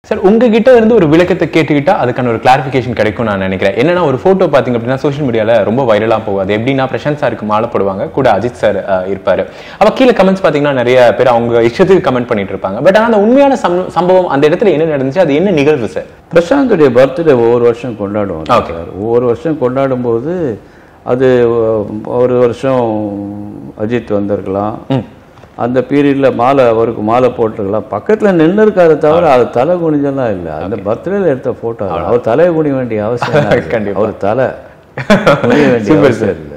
Sir உங்ககிட்ட இருந்து ஒரு விளக்கத்தை கேட்டுக்கிட்டா அதுக்கான ஒரு கிளாரிஃபிகேஷன் கிடைக்கும் நான் நினைக்கிறேன் என்னன்னா ஒரு போட்டோ பாத்தீங்க அப்படின்னா சோஷியல் மீடியால ரொம்ப வைரலா போகும் அது எப்படின்னா பிரசாந்த் சாருக்கு மாலை போடுவாங்க கூட அஜித் சார் இருப்பாரு அப்ப கீழே கமெண்ட்ஸ் பாத்தீங்கன்னா நிறைய பேர் அவங்க இஷ்டத்துக்கு கமெண்ட் பண்ணிட்டு இருப்பாங்க பட் ஆனா அந்த உண்மையான சம்- சம்பவம் அந்த இடத்துல என்ன நடந்துச்சு அது என்ன நிகழ்வு சார் பிரசாந்துடைய பர்த்டே ஒவ்வொரு வருஷம் கொண்டாடுவோம் Okay. சார் ஒவ்வொரு வருஷம் கொண்டாடும் போது அது ஒரு வருஷம் அஜித் வந்திருக்கலாம் அந்த பீரியட்ல மாலை அவருக்கு மாலை போட்டிருக்கலாம் பக்கத்துல நின்று இருக்காரு தவிர அது தலை குனிஞ்செல்லாம் இல்லை அந்த பர்த்டேல எடுத்த போட்டோ அவர் தலையை குனிய வேண்டிய அவசியம் இல்லை. கண்டிப்பா. அவர் தலை குனிய வேண்டிய Super, அவசியம் sir. இல்லை